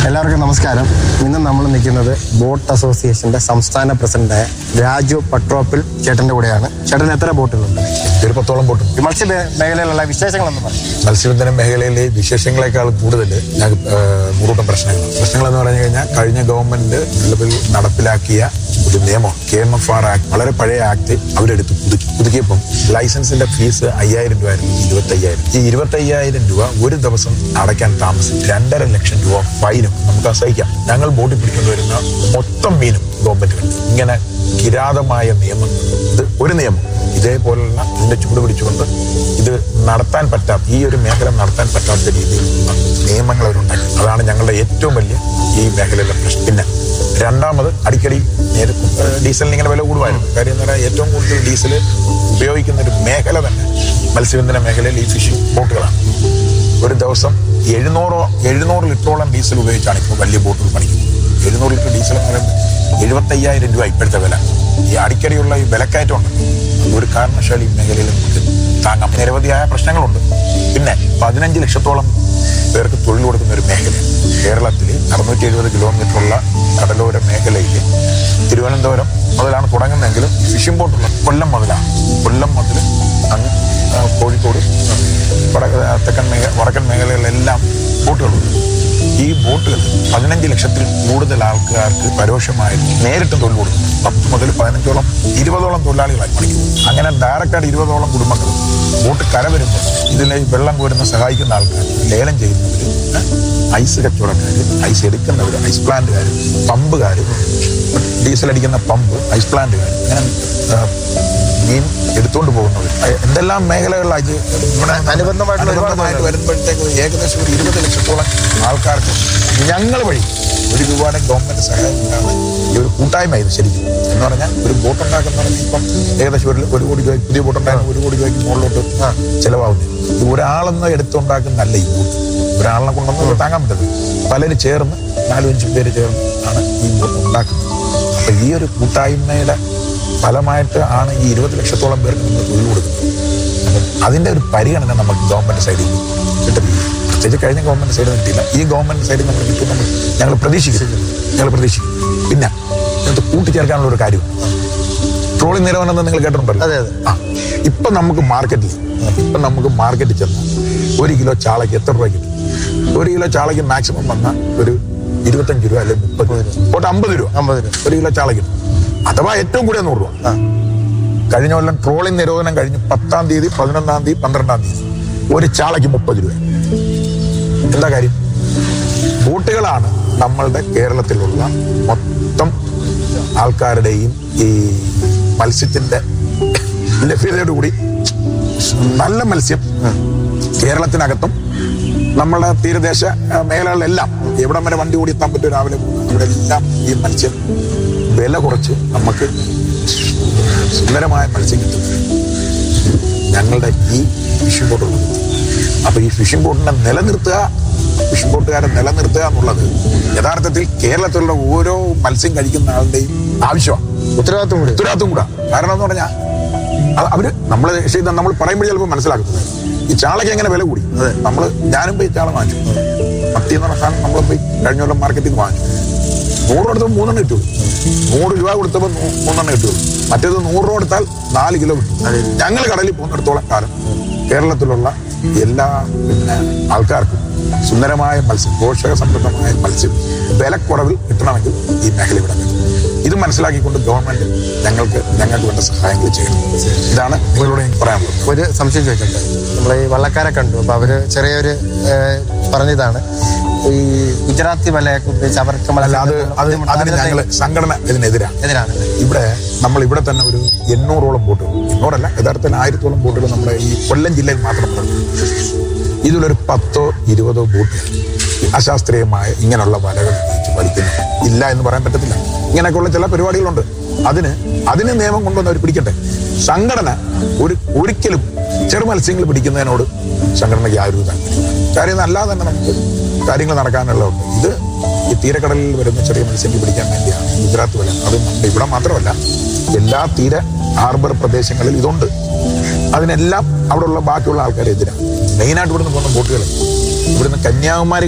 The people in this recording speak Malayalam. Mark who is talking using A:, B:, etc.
A: എല്ലാവർക്കും നമസ്കാരം ഇന്ന് നമ്മൾ നിൽക്കുന്നത് ബോട്ട് അസോസിയേഷന്റെ സംസ്ഥാന പ്രസിഡന്റായ രാജു പട്രോപ്പിൽ ചേട്ടന്റെ കൂടെയാണ് ചേട്ടൻ എത്ര ബോട്ടുകളുണ്ട്
B: ഒരു പത്തോളം ബോട്ടും
A: ഈ മത്സ്യ മേഖലയിലുള്ള വിശേഷങ്ങളൊന്ന് പറയും
B: മത്സ്യബന്ധന മേഖലയിലെ വിശേഷങ്ങളെക്കാൾ കൂടുതൽ ഞാൻ മൂറുട്ടം പ്രശ്നങ്ങൾ പ്രശ്നങ്ങൾ എന്ന് പറഞ്ഞു കഴിഞ്ഞാൽ കഴിഞ്ഞ ഗവൺമെന്റ് നിലവിൽ നടപ്പിലാക്കിയ ഒരു നിയമം K M F R act വളരെ പഴയ ആക്ട് അവരെടുത്ത് പുതുക്കി പുതുക്കിയപ്പം ലൈസൻസിന്റെ ഫീസ് അയ്യായിരം രൂപ ആയിരുന്നു ഇരുപത്തി അയ്യായിരം ഈ ഇരുപത്തി അയ്യായിരം രൂപ ഒരു ദിവസം അടയ്ക്കാൻ താമസിച്ച് രണ്ടര ലക്ഷം രൂപ ഫൈനും നമുക്ക് അസഹിക്കാം ഞങ്ങൾ ബോട്ടിൽ പിടിച്ചുകൊണ്ട് വരുന്ന മൊത്തം മീനും ഗവൺമെന്റ് കണ്ടു ഇങ്ങനെ കിരാതമായ നിയമങ്ങൾ ഇത് ഒരു നിയമം ഇതേപോലുള്ള ഇതിന്റെ ചൂട് പിടിച്ചുകൊണ്ട് ഇത് നടത്താൻ പറ്റാത്ത ഈ ഒരു മേഖല നടത്താൻ പറ്റാത്ത രീതിയിലുള്ള നിയമങ്ങൾ അവരുണ്ടാക്കി അതാണ് ഞങ്ങളുടെ ഏറ്റവും വലിയ ഈ മേഖലയിലെ പ്രശ്നം പിന്നെ രണ്ടാമത് അടിക്കടി നേരെ ഡീസലിന് ഇങ്ങനെ വില കൂടുമായിരുന്നു കാര്യം എന്ന് പറഞ്ഞാൽ ഏറ്റവും കൂടുതൽ ഡീസൽ ഉപയോഗിക്കുന്ന ഒരു മേഖല തന്നെ മത്സ്യബന്ധന മേഖലയിൽ ഈ ഫിഷിംഗ് ബോട്ടുകളാണ് ഒരു ദിവസം എഴുന്നൂറോ എഴുന്നൂറ് ലിറ്ററോളം ഡീസൽ ഉപയോഗിച്ചാണ് ഇപ്പോൾ വലിയ ബോട്ടുകൾ പണിക്കുന്നത് എഴുന്നൂറ് ലിറ്റർ ഡീസൽ എന്ന് പറയുമ്പോൾ എഴുപത്തയ്യായിരം രൂപ ഇപ്പോഴത്തെ വില ഈ അടിക്കടിയുള്ള ഈ വിലക്കയറ്റം ഉണ്ട് ഒരു കാരണവശാലും ഈ മേഖലയിൽ നമുക്ക് താങ്ങാം നിരവധിയായ പ്രശ്നങ്ങളുണ്ട് പിന്നെ പതിനഞ്ച് ലക്ഷത്തോളം പേർക്ക് തൊഴിൽ കൊടുക്കുന്ന ഒരു മേഖലയാണ് കേരളത്തിൽ അറുന്നൂറ്റി എഴുപത് കിലോമീറ്ററുള്ള കടലോര മേഖലയിൽ തിരുവനന്തപുരം മുതലാണ് തുടങ്ങുന്നതെങ്കിലും ഫിഷിംഗ് ബോട്ടുള്ള കൊല്ലം മുതലാണ് കൊല്ലം മുതൽ അങ്ങ് ആ, കോഴിക്കോട് വടക്ക് തെക്കൻ മേഖ വടക്കൻ മേഖലകളിലെല്ലാം ബോട്ടുകളുണ്ട് ഈ ബോട്ടുകൾ പതിനഞ്ച് ലക്ഷത്തിൽ കൂടുതൽ ആൾക്കാർക്ക് പരോക്ഷമായി നേരിട്ട് തൊഴിൽ കൊടുക്കും പത്ത് മുതൽ പതിനഞ്ചോളം ഇരുപതോളം തൊഴിലാളികളായി പണിക്കും അങ്ങനെ ഡയറക്റ്റായിട്ട് ഇരുപതോളം കുടുംബങ്ങൾ ബോട്ട് കര വരുമ്പോൾ ഇതിലെ ഈ വെള്ളം കോരുന്ന സഹായിക്കുന്ന ആൾക്കാർ ലേലം ചെയ്യുന്നവർ ഐസ് കച്ചവടക്കാർ ഐസ് എടുക്കുന്നവർ ഐസ് പ്ലാന്റുകാർ പമ്പുകാർ ഡീസൽ അടിക്കുന്ന പമ്പ് ഐസ് പ്ലാന്റുകാർ അങ്ങനെ ആ, മീൻ എടുത്തുകൊണ്ട് പോകുന്നവർ അ- എന്തെല്ലാം മേഖലകളിലാണ് ഇത് ഇവിടെ
A: അനുബന്ധമായിട്ടുള്ള ഒരുപാട്
B: അനുബന്ധമായിട്ട് വരുമ്പോഴത്തേക്ക് ഏകദേശം ഒരു ഇരുപത് ലക്ഷത്തോളം ആൾക്കാർക്ക് ഞങ്ങൾ വഴി ഒരു രൂപയുടെ ഗവൺമെന്റ് സഹായം ഇല്ലാതെ ഈ ഒരു കൂട്ടായ്മ ഇത് ശരിക്കും എന്ന് പറഞ്ഞാൽ ഒരു ബോട്ട് ഉണ്ടാക്കുന്നവർക്ക് ഇപ്പം ഏകദേശം ഒരു ഒരു കോടി രൂപ പുതിയ ബോട്ട് ഉണ്ടാക്കുന്ന ഒരു കോടി രൂപയ്ക്ക് മുകളിലോട്ട് ചിലവാകുന്നത് ഇത് ഒരാളെന്ന് എടുത്തുണ്ടാക്കുന്നല്ല ഈ ബോട്ട് ഒരാളിനെ കൊണ്ടൊന്നും ഇത് താങ്ങാൻ പറ്റത്തില്ല പലരും ചേർന്ന് നാലും അഞ്ചും പേര് ചേർന്ന് ആണ് ഈ ബോട്ട് ഉണ്ടാക്കുന്നത് അപ്പൊ ഈ ഒരു കൂട്ടായ്മയുടെ ഫലമായിട്ട് ആണ് ഈ ഇരുപത് ലക്ഷത്തോളം പേർക്ക് നമ്മൾ തൊഴിൽ കൊടുക്കുന്നത് അപ്പം അതിന്റെ ഒരു പരിഗണന നമുക്ക് ഗവൺമെന്റ് സൈഡിൽ നിന്ന് കിട്ടുന്നില്ല പ്രത്യേകിച്ച് കഴിഞ്ഞ ഗവൺമെന്റ് സൈഡിൽ കിട്ടിയില്ല ഈ ഗവൺമെന്റ് സൈഡിൽ നമ്മൾ കിട്ടും നമ്മൾ ഞങ്ങൾ പ്രതീക്ഷിക്കും ഞങ്ങൾ പ്രതീക്ഷിക്കും പിന്നെ ഇതിനകത്ത് കൂട്ടിച്ചേർക്കാനുള്ള ഒരു കാര്യം ട്രോളിംഗ് നിരോധനം എന്ന് നിങ്ങൾ കേട്ടിട്ടുണ്ടല്ലോ
A: അതെ, അതെ.
B: ആ ഇപ്പൊ നമുക്ക് മാർക്കറ്റിൽ ഇപ്പൊ നമുക്ക് മാർക്കറ്റിൽ ചെന്നാൽ ഒരു കിലോ ചാളയ്ക്ക് എത്ര രൂപ കിട്ടും ഒരു കിലോ ചാളയ്ക്ക് മാക്സിമം വന്നാൽ ഒരു ഇരുപത്തഞ്ച് രൂപ അല്ലെങ്കിൽ മുപ്പത് രൂപ പോട്ടെ അമ്പത് രൂപ
A: അമ്പത് രൂപ
B: ഒരു കിലോ ചാള കിട്ടും അഥവാ ഏറ്റവും കൂടിയ നൂറ് രൂപ
A: ആ
B: കഴിഞ്ഞ കൊല്ലം ട്രോളിംഗ് നിരോധനം കഴിഞ്ഞ് പത്താം തീയതി പതിനൊന്നാം തീയതി പന്ത്രണ്ടാം തീയതി ഒരു ചാളയ്ക്ക് മുപ്പത് രൂപ എന്താ കാര്യം ബോട്ടുകളാണ് നമ്മളുടെ കേരളത്തിലുള്ള മൊത്തം ആൾക്കാരുടെയും ഈ മത്സ്യത്തിന്റെ ലഭ്യതയോടുകൂടി നല്ല മത്സ്യം കേരളത്തിനകത്തും നമ്മളുടെ തീരദേശ ആ, മേഖലകളിലെല്ലാം എവിടം വരെ വണ്ടി ഓടി എത്താൻ പറ്റും രാവിലെ ഇവിടെ എല്ലാം ഈ മത്സ്യം വില കുറച്ച് നമുക്ക് സുന്ദരമായ മത്സ്യം കിട്ടുന്നത് ഞങ്ങളുടെ ഈ ഫിഷിംഗ് ബോട്ടുകൾ അപ്പൊ ഈ ഫിഷിംഗ് ബോട്ടിനെ നിലനിർത്തുക ഫിഷിംഗ് ബോട്ടുകാരെ നിലനിർത്തുക എന്നുള്ളത് യഥാർത്ഥത്തിൽ കേരളത്തിലുള്ള ഓരോ മത്സ്യം കഴിക്കുന്ന ആളുടെയും ആവശ്യമാണ്
A: ഉത്തരവാദിത്വം കൂടി
B: ഉത്തരവാദിത്വം കൂടാ കാരണം എന്ന് പറഞ്ഞാൽ അത് അവര് നമ്മൾ ചെയ്ത നമ്മൾ പറയുമ്പോൾ ചിലപ്പോൾ മനസ്സിലാക്കുന്നത് ഈ ചാളയ്ക്ക് എങ്ങനെ വില കൂടി നമ്മൾ ഞാനും പോയി ചാള വാങ്ങിച്ചു മത്തി എന്ന് പറഞ്ഞ സാധനം നമ്മൾ പോയി കഴിഞ്ഞ കൊല്ലം മാർക്കറ്റിൽ നിന്ന് വാങ്ങിച്ചു നൂറ് കൊടുത്തപ്പോൾ മൂന്നെണ്ണം കിട്ടുള്ളൂ നൂറ് രൂപ കൊടുത്തപ്പോൾ നൂ- മൂന്നെണ്ണം കിട്ടുള്ളൂ മറ്റേത് നൂറ് രൂപ കൊടുത്താൽ നാല് കിലോ കിട്ടും ഞങ്ങൾ കടലിൽ പോകുന്നിടത്തോളം കാലം കേരളത്തിലുള്ള എല്ലാ പിന്നെ ആൾക്കാർക്കും സുന്ദരമായ മത്സ്യം പോഷക സമൃദ്ധമായ മത്സ്യം വിലക്കുറവിൽ കിട്ടണമെങ്കിൽ ഈ മേഖല ഇവിടെ വേണം ഇത് മനസ്സിലാക്കിക്കൊണ്ട് ഗവൺമെന്റ് ഞങ്ങൾക്ക് ഞങ്ങൾക്ക് വേണ്ട സഹായങ്ങൾ ചെയ്യണം ഇതാണ് നിങ്ങളോട് എനിക്ക് പറയാനുള്ളത്
A: ഒരു സംശയം ചോദിക്കട്ടെ നമ്മൾ ഈ വള്ളക്കാരെ കണ്ടു അപ്പൊ അവര് ചെറിയൊരു ഏഹ്, പറഞ്ഞതാണ് ഈ ഗുജറാത്തി വലയൊക്കെ ഉപയോഗിച്ച് അവർക്ക്
B: അല്ല അത് അത് അതിന് ഞങ്ങൾ സംഘടന ഇതിനെതിരാണ്
A: എതിരാണ്
B: ഇവിടെ നമ്മൾ ഇവിടെ തന്നെ ഒരു എണ്ണൂറോളം ബോട്ടുകൾ എണ്ണൂറല്ല യഥാർത്ഥത്തിൽ ആയിരത്തോളം ബോട്ടുകൾ നമ്മുടെ ഈ കൊല്ലം ജില്ലയിൽ മാത്രം പ്രവർത്തിക്കുന്നു. ഇതിലൊരു പത്തോ ഇരുപതോ ബോട്ടുകൾ അശാസ്ത്രീയമായ ഇങ്ങനെയുള്ള വലകൾ ഉപയോഗിച്ച് വലിക്കുന്നു ഇല്ല എന്ന് പറയാൻ പറ്റത്തില്ല ഇങ്ങനെയൊക്കെയുള്ള ചില പരിപാടികളുണ്ട് അതിന് അതിന് നിയമം കൊണ്ടുവന്ന് അവർ പിടിക്കട്ടെ സംഘടന ഒരു ഒരിക്കലും ചെറു മത്സ്യങ്ങൾ പിടിക്കുന്നതിനോട് സംഘടനയ്ക്ക് യാതൊരു താല്പര്യം കാര്യം ഇത് അല്ലാതെ തന്നെ നമുക്ക് കാര്യങ്ങൾ നടക്കാനുള്ളതുണ്ട് ഇത് ഈ തീരക്കടലിൽ വരുന്ന ചെറിയ മത്സ്യങ്ങൾ പിടിക്കാൻ വേണ്ടിയാണ് ഗുജറാത്ത് വല അത് നമ്മുടെ ഇവിടെ മാത്രമല്ല എല്ലാ തീര ഹാർബർ പ്രദേശങ്ങളിൽ ഇതുണ്ട് അതിനെല്ലാം അവിടെയുള്ള ബാക്കിയുള്ള ആൾക്കാരെതിരാണ് മെയിനായിട്ട് ഇവിടുന്ന് പോകുന്ന ബോട്ടുകൾ ഇവിടുന്ന് കന്യാകുമാരി